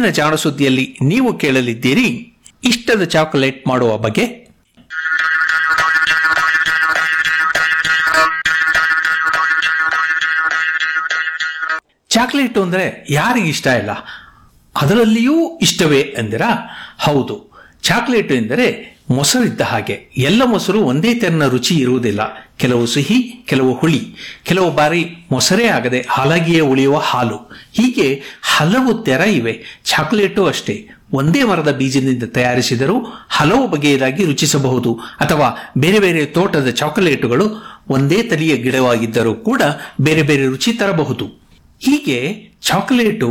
ಇಂದಿನ ಜಾಣ ಸುದ್ದಿಯಲ್ಲಿ ನೀವು ಕೇಳಲಿದ್ದೀರಿ ಇಷ್ಟದ ಚಾಕೊಲೇಟ್ ಮಾಡುವ ಬಗ್ಗೆ ಚಾಕ್ಲೇಟ್ ಅಂದ್ರೆ ಯಾರಿಗೆ ಇಷ್ಟ ಇಲ್ಲ ಅದರಲ್ಲಿಯೂ ಇಷ್ಟವೇ ಎಂದಿರಾ ಹೌದು ಚಾಕ್ಲೇಟ್ ಎಂದರೆ ಮೊಸರಿದ್ದ ಹಾಗೆ ಎಲ್ಲ ಮೊಸರು ಒಂದೇ ತೆರನ ರುಚಿ ಇರುವುದಿಲ್ಲ ಕೆಲವು ಸಿಹಿ ಕೆಲವು ಹುಳಿ ಕೆಲವು ಬಾರಿ ಮೊಸರೇ ಆಗದೆ ಹಾಲಾಗಿಯೇ ಉಳಿಯುವ ಹಾಲು ಹೀಗೆ ಹಲವು ತೆರ ಇವೆ ಚಾಕ್ಲೇಟು ಅಷ್ಟೇ ಒಂದೇ ಮರದ ಬೀಜದಿಂದ ತಯಾರಿಸಿದರೂ ಹಲವು ಬಗೆಯದಾಗಿ ರುಚಿಸಬಹುದು ಅಥವಾ ಬೇರೆ ಬೇರೆ ತೋಟದ ಚಾಕೊಲೇಟುಗಳು ಒಂದೇ ತಳಿಯ ಗಿಡವಾಗಿದ್ದರೂ ಕೂಡ ಬೇರೆ ಬೇರೆ ರುಚಿ ತರಬಹುದು ಹೀಗೆ ಚಾಕೊಲೇಟು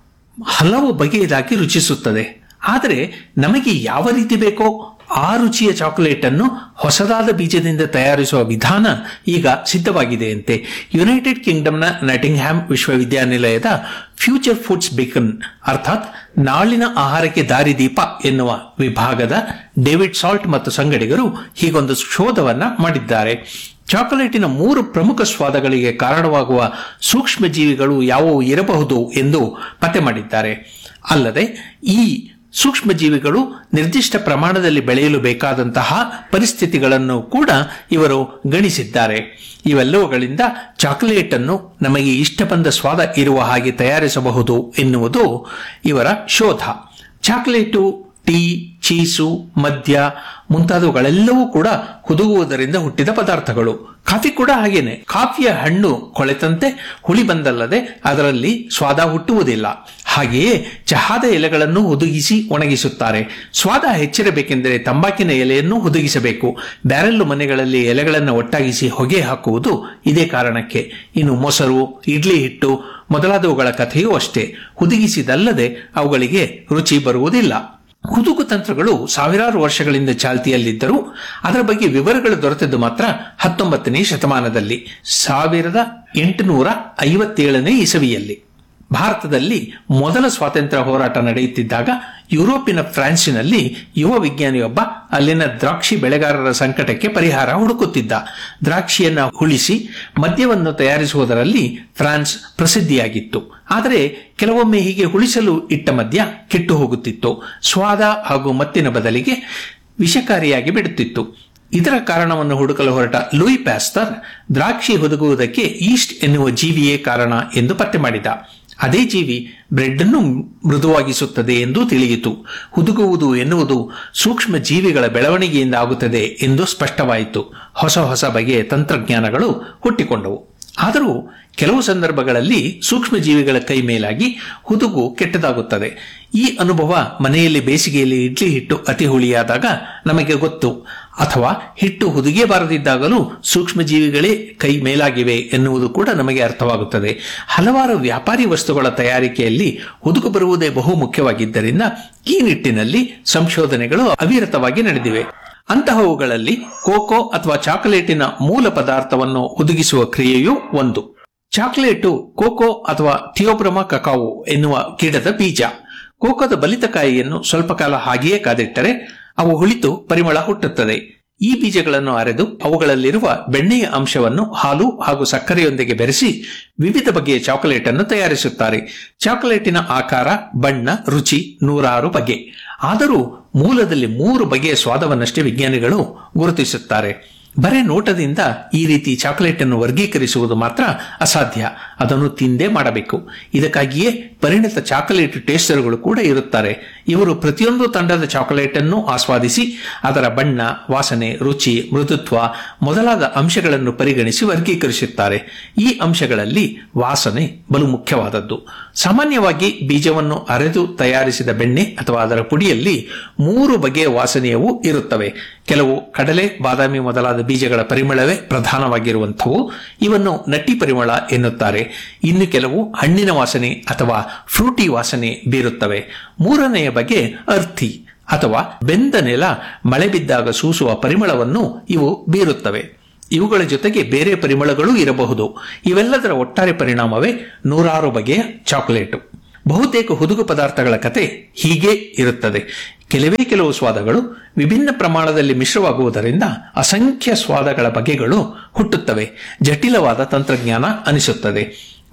ಹಲವು ಬಗೆಯದಾಗಿ ರುಚಿಸುತ್ತದೆ ಆದರೆ ನಮಗೆ ಯಾವ ರೀತಿ ಬೇಕೋ ಆ ರುಚಿಯ ಚಾಕೊಲೇಟ್ ಅನ್ನು ಹೊಸದಾದ ಬೀಜದಿಂದ ತಯಾರಿಸುವ ವಿಧಾನ ಈಗ ಸಿದ್ಧವಾಗಿದೆಯಂತೆ ಯುನೈಟೆಡ್ ಕಿಂಗ್ಡಮ್ನ ನಟಿಂಗ್ಹ್ಯಾಮ್ ವಿಶ್ವವಿದ್ಯಾನಿಲಯದ ಫ್ಯೂಚರ್ ಫುಡ್ಸ್ ಬೇಕನ್ ಅರ್ಥಾತ್ ನಾಳಿನ ಆಹಾರಕ್ಕೆ ದಾರಿದೀಪ ಎನ್ನುವ ವಿಭಾಗದ ಡೇವಿಡ್ ಸಾಲ್ಟ್ ಮತ್ತು ಸಂಗಡಿಗರು ಹೀಗೊಂದು ಶೋಧವನ್ನ ಮಾಡಿದ್ದಾರೆ ಚಾಕೊಲೇಟಿನ ಮೂರು ಪ್ರಮುಖ ಸ್ವಾದಗಳಿಗೆ ಕಾರಣವಾಗುವ ಸೂಕ್ಷ್ಮ ಜೀವಿಗಳು ಯಾವುವು ಇರಬಹುದು ಎಂದು ಪತ್ತೆ ಮಾಡಿದ್ದಾರೆ ಅಲ್ಲದೆ ಈ ಸೂಕ್ಷ್ಮ ಜೀವಿಗಳು ನಿರ್ದಿಷ್ಟ ಪ್ರಮಾಣದಲ್ಲಿ ಬೆಳೆಯಲು ಬೇಕಾದಂತಹ ಪರಿಸ್ಥಿತಿಗಳನ್ನು ಕೂಡ ಇವರು ಗಣಿಸಿದ್ದಾರೆ ಇವೆಲ್ಲವುಗಳಿಂದ ಚಾಕೊಲೇಟ್ ಅನ್ನು ನಮಗೆ ಇಷ್ಟ ಬಂದ ಸ್ವಾದ ಇರುವ ಹಾಗೆ ತಯಾರಿಸಬಹುದು ಎನ್ನುವುದು ಇವರ ಶೋಧ ಚಾಕೊಲೇಟು ಟೀ ಚೀಸು ಮದ್ಯ ಮುಂತಾದವುಗಳೆಲ್ಲವೂ ಕೂಡ ಹುದುಗುವುದರಿಂದ ಹುಟ್ಟಿದ ಪದಾರ್ಥಗಳು ಕಾಫಿ ಕೂಡ ಹಾಗೇನೆ ಕಾಫಿಯ ಹಣ್ಣು ಕೊಳೆತಂತೆ ಹುಳಿ ಬಂದಲ್ಲದೆ ಅದರಲ್ಲಿ ಸ್ವಾದ ಹುಟ್ಟುವುದಿಲ್ಲ ಹಾಗೆಯೇ ಚಹಾದ ಎಲೆಗಳನ್ನು ಹುದುಗಿಸಿ ಒಣಗಿಸುತ್ತಾರೆ ಸ್ವಾದ ಹೆಚ್ಚಿರಬೇಕೆಂದರೆ ತಂಬಾಕಿನ ಎಲೆಯನ್ನು ಹುದುಗಿಸಬೇಕು ಬ್ಯಾರೆಲ್ಲು ಮನೆಗಳಲ್ಲಿ ಎಲೆಗಳನ್ನು ಒಟ್ಟಾಗಿಸಿ ಹೊಗೆ ಹಾಕುವುದು ಇದೇ ಕಾರಣಕ್ಕೆ ಇನ್ನು ಮೊಸರು ಇಡ್ಲಿ ಹಿಟ್ಟು ಮೊದಲಾದವುಗಳ ಕಥೆಯೂ ಅಷ್ಟೇ ಹುದುಗಿಸಿದಲ್ಲದೆ ಅವುಗಳಿಗೆ ರುಚಿ ಬರುವುದಿಲ್ಲ ಹುದುಗು ತಂತ್ರಗಳು ಸಾವಿರಾರು ವರ್ಷಗಳಿಂದ ಚಾಲ್ತಿಯಲ್ಲಿದ್ದರೂ ಅದರ ಬಗ್ಗೆ ವಿವರಗಳು ದೊರೆತದ್ದು ಮಾತ್ರ ಹತ್ತೊಂಬತ್ತನೇ ಶತಮಾನದಲ್ಲಿ ಸಾವಿರದ ಎಂಟುನೂರ ಐವತ್ತೇಳನೇ ಇಸವಿಯಲ್ಲಿ ಭಾರತದಲ್ಲಿ ಮೊದಲ ಸ್ವಾತಂತ್ರ್ಯ ಹೋರಾಟ ನಡೆಯುತ್ತಿದ್ದಾಗ ಯುರೋಪಿನ ಫ್ರಾನ್ಸಿನಲ್ಲಿ ಯುವ ವಿಜ್ಞಾನಿಯೊಬ್ಬ ಅಲ್ಲಿನ ದ್ರಾಕ್ಷಿ ಬೆಳೆಗಾರರ ಸಂಕಟಕ್ಕೆ ಪರಿಹಾರ ಹುಡುಕುತ್ತಿದ್ದ ದ್ರಾಕ್ಷಿಯನ್ನ ಹುಳಿಸಿ ಮದ್ಯವನ್ನು ತಯಾರಿಸುವುದರಲ್ಲಿ ಫ್ರಾನ್ಸ್ ಪ್ರಸಿದ್ಧಿಯಾಗಿತ್ತು ಆದರೆ ಕೆಲವೊಮ್ಮೆ ಹೀಗೆ ಹುಳಿಸಲು ಇಟ್ಟ ಮದ್ಯ ಕೆಟ್ಟು ಹೋಗುತ್ತಿತ್ತು ಸ್ವಾದ ಹಾಗೂ ಮತ್ತಿನ ಬದಲಿಗೆ ವಿಷಕಾರಿಯಾಗಿ ಬಿಡುತ್ತಿತ್ತು ಇದರ ಕಾರಣವನ್ನು ಹುಡುಕಲು ಹೊರಟ ಲೂಯಿ ಪ್ಯಾಸ್ತರ್ ದ್ರಾಕ್ಷಿ ಹುದುಗುವುದಕ್ಕೆ ಈಸ್ಟ್ ಎನ್ನುವ ಜೀವಿಯೇ ಕಾರಣ ಎಂದು ಪತ್ತೆ ಮಾಡಿದ ಅದೇ ಜೀವಿ ಬ್ರೆಡ್ ಅನ್ನು ಮೃದುವಾಗಿಸುತ್ತದೆ ಎಂದು ತಿಳಿಯಿತು ಹುದುಗುವುದು ಎನ್ನುವುದು ಸೂಕ್ಷ್ಮ ಜೀವಿಗಳ ಬೆಳವಣಿಗೆಯಿಂದ ಆಗುತ್ತದೆ ಎಂದು ಸ್ಪಷ್ಟವಾಯಿತು ಹೊಸ ಹೊಸ ಬಗೆಯ ತಂತ್ರಜ್ಞಾನಗಳು ಹುಟ್ಟಿಕೊಂಡವು ಆದರೂ ಕೆಲವು ಸಂದರ್ಭಗಳಲ್ಲಿ ಸೂಕ್ಷ್ಮ ಜೀವಿಗಳ ಕೈ ಮೇಲಾಗಿ ಹುದುಗು ಕೆಟ್ಟದಾಗುತ್ತದೆ ಈ ಅನುಭವ ಮನೆಯಲ್ಲಿ ಬೇಸಿಗೆಯಲ್ಲಿ ಇಡ್ಲಿ ಹಿಟ್ಟು ಅತಿ ಹುಳಿಯಾದಾಗ ನಮಗೆ ಗೊತ್ತು ಅಥವಾ ಹಿಟ್ಟು ಹುದುಗೆ ಬಾರದಿದ್ದಾಗಲೂ ಸೂಕ್ಷ್ಮ ಜೀವಿಗಳೇ ಕೈ ಮೇಲಾಗಿವೆ ಎನ್ನುವುದು ಕೂಡ ನಮಗೆ ಅರ್ಥವಾಗುತ್ತದೆ ಹಲವಾರು ವ್ಯಾಪಾರಿ ವಸ್ತುಗಳ ತಯಾರಿಕೆಯಲ್ಲಿ ಹುದುಗು ಬರುವುದೇ ಬಹು ಮುಖ್ಯವಾಗಿದ್ದರಿಂದ ಈ ನಿಟ್ಟಿನಲ್ಲಿ ಸಂಶೋಧನೆಗಳು ಅವಿರತವಾಗಿ ನಡೆದಿವೆ ಅಂತಹವುಗಳಲ್ಲಿ ಕೋಕೋ ಅಥವಾ ಚಾಕೊಲೇಟಿನ ಮೂಲ ಪದಾರ್ಥವನ್ನು ಹುದುಗಿಸುವ ಕ್ರಿಯೆಯೂ ಒಂದು ಚಾಕೊಲೇಟು ಕೋಕೋ ಅಥವಾ ಥಿಯೋಬ್ರಮ ಕಕಾವು ಎನ್ನುವ ಗಿಡದ ಬೀಜ ಕೋಕೋದ ಬಲಿತ ಕಾಯಿಯನ್ನು ಸ್ವಲ್ಪ ಕಾಲ ಹಾಗೆಯೇ ಕಾದಿಟ್ಟರೆ ಅವು ಹುಳಿತು ಪರಿಮಳ ಹುಟ್ಟುತ್ತದೆ ಈ ಬೀಜಗಳನ್ನು ಅರೆದು ಅವುಗಳಲ್ಲಿರುವ ಬೆಣ್ಣೆಯ ಅಂಶವನ್ನು ಹಾಲು ಹಾಗೂ ಸಕ್ಕರೆಯೊಂದಿಗೆ ಬೆರೆಸಿ ವಿವಿಧ ಬಗೆಯ ಚಾಕೊಲೇಟ್ ಅನ್ನು ತಯಾರಿಸುತ್ತಾರೆ ಚಾಕೊಲೇಟಿನ ಆಕಾರ ಬಣ್ಣ ರುಚಿ ನೂರಾರು ಬಗೆ ಆದರೂ ಮೂಲದಲ್ಲಿ ಮೂರು ಬಗೆಯ ಸ್ವಾದವನ್ನಷ್ಟೇ ವಿಜ್ಞಾನಿಗಳು ಗುರುತಿಸುತ್ತಾರೆ ಬರೇ ನೋಟದಿಂದ ಈ ರೀತಿ ಚಾಕೊಲೇಟ್ ಅನ್ನು ವರ್ಗೀಕರಿಸುವುದು ಮಾತ್ರ ಅಸಾಧ್ಯ ಅದನ್ನು ತಿಂದೇ ಮಾಡಬೇಕು ಇದಕ್ಕಾಗಿಯೇ ಪರಿಣಿತ ಚಾಕೊಲೇಟ್ ಟೇಸ್ಟರ್ಗಳು ಕೂಡ ಇರುತ್ತಾರೆ ಇವರು ಪ್ರತಿಯೊಂದು ತಂಡದ ಚಾಕೊಲೇಟ್ ಅನ್ನು ಆಸ್ವಾದಿಸಿ ಅದರ ಬಣ್ಣ ವಾಸನೆ ರುಚಿ ಮೃದುತ್ವ ಮೊದಲಾದ ಅಂಶಗಳನ್ನು ಪರಿಗಣಿಸಿ ವರ್ಗೀಕರಿಸುತ್ತಾರೆ ಈ ಅಂಶಗಳಲ್ಲಿ ವಾಸನೆ ಬಲು ಮುಖ್ಯವಾದದ್ದು ಸಾಮಾನ್ಯವಾಗಿ ಬೀಜವನ್ನು ಅರೆದು ತಯಾರಿಸಿದ ಬೆಣ್ಣೆ ಅಥವಾ ಅದರ ಪುಡಿಯಲ್ಲಿ ಮೂರು ಬಗೆಯ ವಾಸನೆಯವು ಇರುತ್ತವೆ ಕೆಲವು ಕಡಲೆ ಬಾದಾಮಿ ಮೊದಲಾದ ಬೀಜಗಳ ಪರಿಮಳವೇ ಪ್ರಧಾನವಾಗಿರುವಂಥವು ಇವನ್ನು ನಟ್ಟಿ ಪರಿಮಳ ಎನ್ನುತ್ತಾರೆ ಇನ್ನು ಕೆಲವು ಹಣ್ಣಿನ ವಾಸನೆ ಅಥವಾ ಫ್ರೂಟಿ ವಾಸನೆ ಬೀರುತ್ತವೆ ಮೂರನೆಯ ಬಗೆ ಅರ್ಥಿ ಅಥವಾ ಬೆಂದ ನೆಲ ಮಳೆ ಬಿದ್ದಾಗ ಸೂಸುವ ಪರಿಮಳವನ್ನು ಇವು ಬೀರುತ್ತವೆ ಇವುಗಳ ಜೊತೆಗೆ ಬೇರೆ ಪರಿಮಳಗಳೂ ಇರಬಹುದು ಇವೆಲ್ಲದರ ಒಟ್ಟಾರೆ ಪರಿಣಾಮವೇ ನೂರಾರು ಬಗೆಯ ಚಾಕೊಲೇಟು ಬಹುತೇಕ ಹುದುಗು ಪದಾರ್ಥಗಳ ಕತೆ ಹೀಗೆ ಇರುತ್ತದೆ ಕೆಲವೇ ಕೆಲವು ಸ್ವಾದಗಳು ವಿಭಿನ್ನ ಪ್ರಮಾಣದಲ್ಲಿ ಮಿಶ್ರವಾಗುವುದರಿಂದ ಅಸಂಖ್ಯ ಸ್ವಾದಗಳ ಬಗೆಗಳು ಹುಟ್ಟುತ್ತವೆ ಜಟಿಲವಾದ ತಂತ್ರಜ್ಞಾನ ಅನಿಸುತ್ತದೆ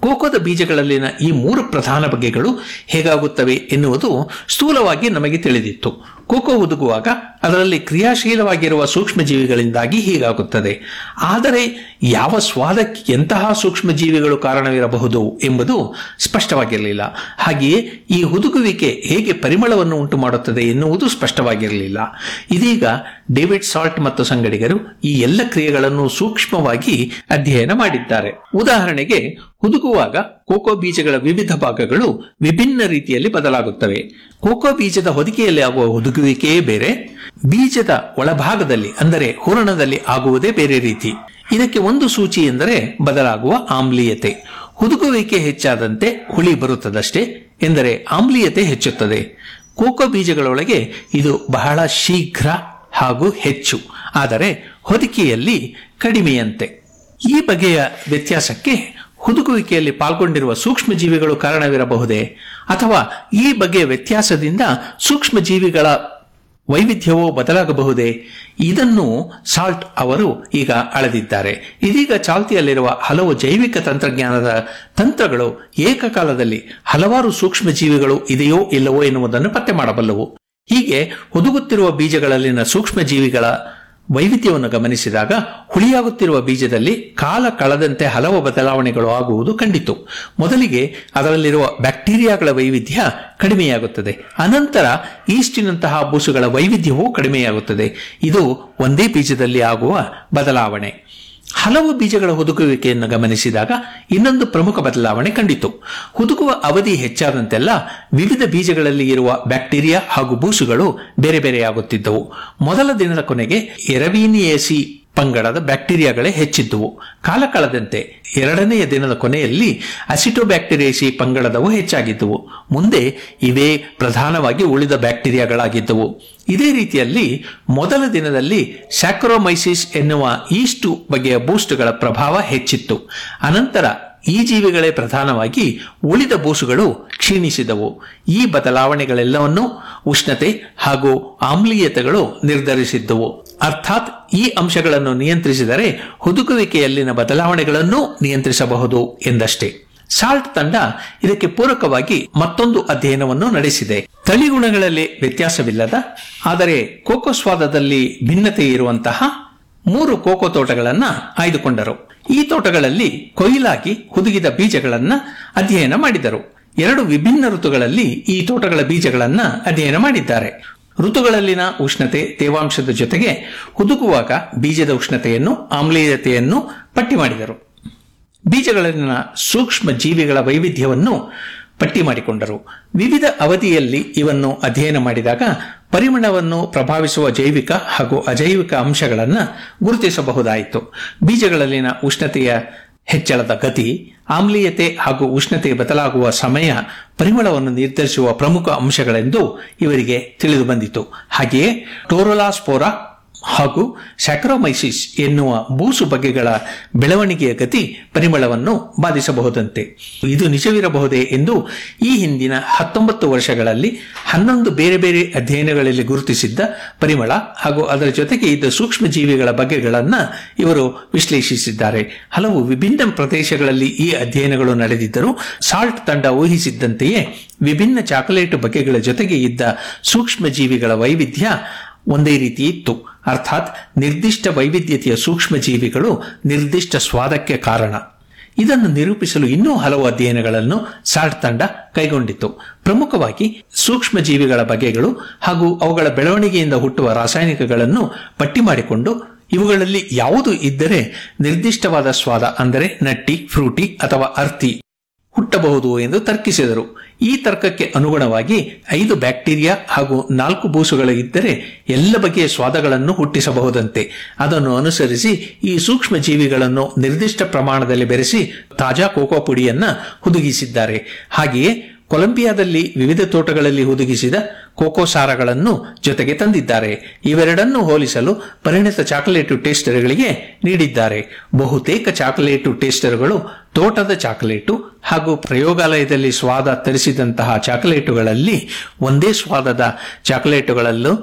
ಕೋಕೋದ ಬೀಜಗಳಲ್ಲಿನ ಈ ಮೂರು ಪ್ರಧಾನ ಬಗೆಗಳು ಹೇಗಾಗುತ್ತವೆ ಎನ್ನುವುದು ಸ್ಥೂಲವಾಗಿ ನಮಗೆ ತಿಳಿದಿತ್ತು ಕೋಕೋ ಹುದುಗುವಾಗ ಅದರಲ್ಲಿ ಕ್ರಿಯಾಶೀಲವಾಗಿರುವ ಸೂಕ್ಷ್ಮಜೀವಿಗಳಿಂದಾಗಿ ಹೀಗಾಗುತ್ತದೆ ಆದರೆ ಯಾವ ಸ್ವಾದಕ್ಕೆ ಎಂತಹ ಸೂಕ್ಷ್ಮಜೀವಿಗಳು ಕಾರಣವಿರಬಹುದು ಎಂಬುದು ಸ್ಪಷ್ಟವಾಗಿರಲಿಲ್ಲ ಹಾಗೆಯೇ ಈ ಹುದುಗುವಿಕೆ ಹೇಗೆ ಪರಿಮಳವನ್ನು ಉಂಟು ಮಾಡುತ್ತದೆ ಎನ್ನುವುದು ಸ್ಪಷ್ಟವಾಗಿರಲಿಲ್ಲ ಇದೀಗ ಡೇವಿಡ್ ಸಾಲ್ಟ್ ಮತ್ತು ಸಂಗಡಿಗರು ಈ ಎಲ್ಲ ಕ್ರಿಯೆಗಳನ್ನು ಸೂಕ್ಷ್ಮವಾಗಿ ಅಧ್ಯಯನ ಮಾಡಿದ್ದಾರೆ ಉದಾಹರಣೆಗೆ ಹುದುಗುವಾಗ ಕೋಕೋ ಬೀಜಗಳ ವಿವಿಧ ಭಾಗಗಳು ವಿಭಿನ್ನ ರೀತಿಯಲ್ಲಿ ಬದಲಾಗುತ್ತವೆ ಕೋಕೋ ಬೀಜದ ಹೊದಿಕೆಯಲ್ಲಿ ಆಗುವ ಹುದುಗುವಿಕೆಯೇ ಬೇರೆ ಬೀಜದ ಒಳಭಾಗದಲ್ಲಿ ಅಂದರೆ ಹೂರಣದಲ್ಲಿ ಆಗುವುದೇ ಬೇರೆ ರೀತಿ ಇದಕ್ಕೆ ಒಂದು ಸೂಚಿ ಎಂದರೆ ಬದಲಾಗುವ ಆಮ್ಲೀಯತೆ ಹುದುಗುವಿಕೆ ಹೆಚ್ಚಾದಂತೆ ಹುಳಿ ಬರುತ್ತದಷ್ಟೇ ಎಂದರೆ ಆಮ್ಲೀಯತೆ ಹೆಚ್ಚುತ್ತದೆ ಕೋಕೋ ಬೀಜಗಳೊಳಗೆ ಇದು ಬಹಳ ಶೀಘ್ರ ಹಾಗೂ ಹೆಚ್ಚು ಆದರೆ ಹೊದಿಕೆಯಲ್ಲಿ ಕಡಿಮೆಯಂತೆ ಈ ಬಗೆಯ ವ್ಯತ್ಯಾಸಕ್ಕೆ ಹುದುಗುವಿಕೆಯಲ್ಲಿ ಪಾಲ್ಗೊಂಡಿರುವ ಸೂಕ್ಷ್ಮಜೀವಿಗಳು ಕಾರಣವಿರಬಹುದೇ ಅಥವಾ ಈ ಬಗೆಯ ವ್ಯತ್ಯಾಸದಿಂದ ಸೂಕ್ಷ್ಮಜೀವಿಗಳ ವೈವಿಧ್ಯವೋ ಬದಲಾಗಬಹುದೇ ಇದನ್ನು ಸಾಲ್ಟ್ ಅವರು ಈಗ ಅಳೆದಿದ್ದಾರೆ ಇದೀಗ ಚಾಲ್ತಿಯಲ್ಲಿರುವ ಹಲವು ಜೈವಿಕ ತಂತ್ರಜ್ಞಾನದ ತಂತ್ರಗಳು ಏಕಕಾಲದಲ್ಲಿ ಹಲವಾರು ಸೂಕ್ಷ್ಮಜೀವಿಗಳು ಇದೆಯೋ ಇಲ್ಲವೋ ಎನ್ನುವುದನ್ನು ಪತ್ತೆ ಮಾಡಬಲ್ಲವು ಹೀಗೆ ಹುದುಗುತ್ತಿರುವ ಬೀಜಗಳಲ್ಲಿನ ಸೂಕ್ಷ್ಮಜೀವಿಗಳ ವೈವಿಧ್ಯವನ್ನು ಗಮನಿಸಿದಾಗ ಹುಳಿಯಾಗುತ್ತಿರುವ ಬೀಜದಲ್ಲಿ ಕಾಲ ಕಳೆದಂತೆ ಹಲವು ಬದಲಾವಣೆಗಳು ಆಗುವುದು ಕಂಡಿತು ಮೊದಲಿಗೆ ಅದರಲ್ಲಿರುವ ಬ್ಯಾಕ್ಟೀರಿಯಾಗಳ ವೈವಿಧ್ಯ ಕಡಿಮೆಯಾಗುತ್ತದೆ ಅನಂತರ ಈಸ್ಟಿನಂತಹ ಬೂಸುಗಳ ವೈವಿಧ್ಯವೂ ಕಡಿಮೆಯಾಗುತ್ತದೆ ಇದು ಒಂದೇ ಬೀಜದಲ್ಲಿ ಆಗುವ ಬದಲಾವಣೆ ಹಲವು ಬೀಜಗಳ ಹುದುಗುವಿಕೆಯನ್ನು ಗಮನಿಸಿದಾಗ ಇನ್ನೊಂದು ಪ್ರಮುಖ ಬದಲಾವಣೆ ಕಂಡಿತು ಹುದುಗುವ ಅವಧಿ ಹೆಚ್ಚಾದಂತೆಲ್ಲ ವಿವಿಧ ಬೀಜಗಳಲ್ಲಿ ಇರುವ ಬ್ಯಾಕ್ಟೀರಿಯಾ ಹಾಗೂ ಬೂಸುಗಳು ಬೇರೆ ಬೇರೆಯಾಗುತ್ತಿದ್ದವು ಮೊದಲ ದಿನದ ಕೊನೆಗೆ ಎರವೀನಿಯೇಸಿ ಪಂಗಡದ ಬ್ಯಾಕ್ಟೀರಿಯಾಗಳೇ ಹೆಚ್ಚಿದ್ದುವು ಕಾಲ ಕಳೆದಂತೆ ಎರಡನೆಯ ದಿನದ ಕೊನೆಯಲ್ಲಿ ಅಸಿಟೋಬ್ಯಾಕ್ಟೀರಿಯೇಸಿ ಪಂಗಡದವು ಹೆಚ್ಚಾಗಿದ್ದುವು ಮುಂದೆ ಇವೇ ಪ್ರಧಾನವಾಗಿ ಉಳಿದ ಬ್ಯಾಕ್ಟೀರಿಯಾಗಳಾಗಿದ್ದವು ಇದೇ ರೀತಿಯಲ್ಲಿ ಮೊದಲ ದಿನದಲ್ಲಿ ಸ್ಯಾಕ್ರೋಮೈಸಿಸ್ ಎನ್ನುವ ಈಸ್ಟು ಬಗೆಯ ಬೂಸ್ಟ್ಗಳ ಪ್ರಭಾವ ಹೆಚ್ಚಿತ್ತು ಅನಂತರ ಈ ಜೀವಿಗಳೇ ಪ್ರಧಾನವಾಗಿ ಉಳಿದ ಬೂಸುಗಳು ಕ್ಷೀಣಿಸಿದವು ಈ ಬದಲಾವಣೆಗಳೆಲ್ಲವನ್ನೂ ಉಷ್ಣತೆ ಹಾಗೂ ಆಮ್ಲೀಯತೆಗಳು ನಿರ್ಧರಿಸಿದ್ದವು ಅರ್ಥಾತ್ ಈ ಅಂಶಗಳನ್ನು ನಿಯಂತ್ರಿಸಿದರೆ ಹುದುಗುವಿಕೆಯಲ್ಲಿನ ಬದಲಾವಣೆಗಳನ್ನು ನಿಯಂತ್ರಿಸಬಹುದು ಎಂದಷ್ಟೇ ಸಾಲ್ಟ್ ತಂಡ ಇದಕ್ಕೆ ಪೂರಕವಾಗಿ ಮತ್ತೊಂದು ಅಧ್ಯಯನವನ್ನು ನಡೆಸಿದೆ ತಳಿಗುಣಗಳಲ್ಲಿ ವ್ಯತ್ಯಾಸವಿಲ್ಲದ ಆದರೆ ಕೋಕೋ ಸ್ವಾದದಲ್ಲಿ ಭಿನ್ನತೆ ಇರುವಂತಹ ಮೂರು ಕೋಕೋ ತೋಟಗಳನ್ನ ಆಯ್ದುಕೊಂಡರು ಈ ತೋಟಗಳಲ್ಲಿ ಕೊಯ್ಲಾಗಿ ಹುದುಗಿದ ಬೀಜಗಳನ್ನ ಅಧ್ಯಯನ ಮಾಡಿದರು ಎರಡು ವಿಭಿನ್ನ ಋತುಗಳಲ್ಲಿ ಈ ತೋಟಗಳ ಬೀಜಗಳನ್ನ ಅಧ್ಯಯನ ಮಾಡಿದ್ದಾರೆ ಋತುಗಳಲ್ಲಿನ ಉಷ್ಣತೆ ತೇವಾಂಶದ ಜೊತೆಗೆ ಹುದುಗುವಾಗ ಬೀಜದ ಉಷ್ಣತೆಯನ್ನು ಆಮ್ಲೀಯತೆಯನ್ನು ಪಟ್ಟಿ ಮಾಡಿದರು ಬೀಜಗಳಲ್ಲಿನ ಸೂಕ್ಷ್ಮ ಜೀವಿಗಳ ವೈವಿಧ್ಯವನ್ನು ಪಟ್ಟಿ ಮಾಡಿಕೊಂಡರು ವಿವಿಧ ಅವಧಿಯಲ್ಲಿ ಇವನ್ನು ಅಧ್ಯಯನ ಮಾಡಿದಾಗ ಪರಿಮಳವನ್ನು ಪ್ರಭಾವಿಸುವ ಜೈವಿಕ ಹಾಗೂ ಅಜೈವಿಕ ಅಂಶಗಳನ್ನು ಗುರುತಿಸಬಹುದಾಯಿತು ಬೀಜಗಳಲ್ಲಿನ ಉಷ್ಣತೆಯ ಹೆಚ್ಚಳದ ಗತಿ ಆಮ್ಲೀಯತೆ ಹಾಗೂ ಉಷ್ಣತೆ ಬದಲಾಗುವ ಸಮಯ ಪರಿಮಳವನ್ನು ನಿರ್ಧರಿಸುವ ಪ್ರಮುಖ ಅಂಶಗಳೆಂದು ಇವರಿಗೆ ತಿಳಿದು ಬಂದಿತು ಹಾಗೆಯೇ ಟೋರೊಲಾಸ್ಪೋರಾ ಹಾಗೂ ಸ್ಯಾಕ್ರೋಮೈಸಿಸ್ ಎನ್ನುವ ಬೂಸು ಬಗೆಗಳ ಬೆಳವಣಿಗೆಯ ಗತಿ ಪರಿಮಳವನ್ನು ಬಾಧಿಸಬಹುದಂತೆ ಇದು ನಿಜವಿರಬಹುದೇ ಎಂದು ಈ ಹಿಂದಿನ ಹತ್ತೊಂಬತ್ತು ವರ್ಷಗಳಲ್ಲಿ ಹನ್ನೊಂದು ಬೇರೆ ಬೇರೆ ಅಧ್ಯಯನಗಳಲ್ಲಿ ಗುರುತಿಸಿದ್ದ ಪರಿಮಳ ಹಾಗೂ ಅದರ ಜೊತೆಗೆ ಇದ್ದ ಸೂಕ್ಷ್ಮ ಜೀವಿಗಳ ಬಗೆಗಳನ್ನ ಇವರು ವಿಶ್ಲೇಷಿಸಿದ್ದಾರೆ ಹಲವು ವಿಭಿನ್ನ ಪ್ರದೇಶಗಳಲ್ಲಿ ಈ ಅಧ್ಯಯನಗಳು ನಡೆದಿದ್ದರೂ ಸಾಲ್ಟ್ ತಂಡ ಊಹಿಸಿದ್ದಂತೆಯೇ ವಿಭಿನ್ನ ಚಾಕೊಲೇಟ್ ಬಗೆಗಳ ಜೊತೆಗೆ ಇದ್ದ ಸೂಕ್ಷ್ಮ ಜೀವಿಗಳ ವೈವಿಧ್ಯ ಒಂದೇ ರೀತಿ ಇತ್ತು ಅರ್ಥಾತ್ ನಿರ್ದಿಷ್ಟ ವೈವಿಧ್ಯತೆಯ ಸೂಕ್ಷ್ಮ ಜೀವಿಗಳು ನಿರ್ದಿಷ್ಟ ಸ್ವಾದಕ್ಕೆ ಕಾರಣ ಇದನ್ನು ನಿರೂಪಿಸಲು ಇನ್ನೂ ಹಲವು ಅಧ್ಯಯನಗಳನ್ನು ಸಾಲ್ಟ್ ತಂಡ ಕೈಗೊಂಡಿತು ಪ್ರಮುಖವಾಗಿ ಸೂಕ್ಷ್ಮ ಜೀವಿಗಳ ಬಗೆಗಳು ಹಾಗೂ ಅವುಗಳ ಬೆಳವಣಿಗೆಯಿಂದ ಹುಟ್ಟುವ ರಾಸಾಯನಿಕಗಳನ್ನು ಪಟ್ಟಿ ಮಾಡಿಕೊಂಡು ಇವುಗಳಲ್ಲಿ ಯಾವುದು ಇದ್ದರೆ ನಿರ್ದಿಷ್ಟವಾದ ಸ್ವಾದ ಅಂದರೆ ನಟ್ಟಿ ಫ್ರೂಟಿ ಅಥವಾ ಅರ್ತಿ ಹುಟ್ಟಬಹುದು ಎಂದು ತರ್ಕಿಸಿದರು ಈ ತರ್ಕಕ್ಕೆ ಅನುಗುಣವಾಗಿ ಐದು ಬ್ಯಾಕ್ಟೀರಿಯಾ ಹಾಗೂ ನಾಲ್ಕು ಬೂಸುಗಳು ಇದ್ದರೆ ಎಲ್ಲ ಬಗೆಯ ಸ್ವಾದಗಳನ್ನು ಹುಟ್ಟಿಸಬಹುದಂತೆ ಅದನ್ನು ಅನುಸರಿಸಿ ಈ ಸೂಕ್ಷ್ಮ ಜೀವಿಗಳನ್ನು ನಿರ್ದಿಷ್ಟ ಪ್ರಮಾಣದಲ್ಲಿ ಬೆರೆಸಿ ತಾಜಾ ಕೋಕೋ ಪುಡಿಯನ್ನ ಹುದುಗಿಸಿದ್ದಾರೆ ಹಾಗೆಯೇ ಕೊಲಂಬಿಯಾದಲ್ಲಿ ವಿವಿಧ ತೋಟಗಳಲ್ಲಿ ಹುದುಗಿಸಿದ ಕೋಕೋ ಸಾರಗಳನ್ನು ಜೊತೆಗೆ ತಂದಿದ್ದಾರೆ ಇವೆರಡನ್ನು ಹೋಲಿಸಲು ಪರಿಣಿತ ಚಾಕೊಲೇಟು ಟೇಸ್ಟರ್ಗಳಿಗೆ ನೀಡಿದ್ದಾರೆ ಬಹುತೇಕ ಚಾಕೊಲೇಟು ಟೇಸ್ಟರ್ಗಳು ತೋಟದ ಚಾಕೊಲೇಟು ಹಾಗೂ ಪ್ರಯೋಗಾಲಯದಲ್ಲಿ ಸ್ವಾದ ತರಿಸಿದಂತಹ ಚಾಕೊಲೇಟುಗಳಲ್ಲಿ ಒಂದೇ ಸ್ವಾದದ ಚಾಕೊಲೇಟುಗಳಲ್ಲೂ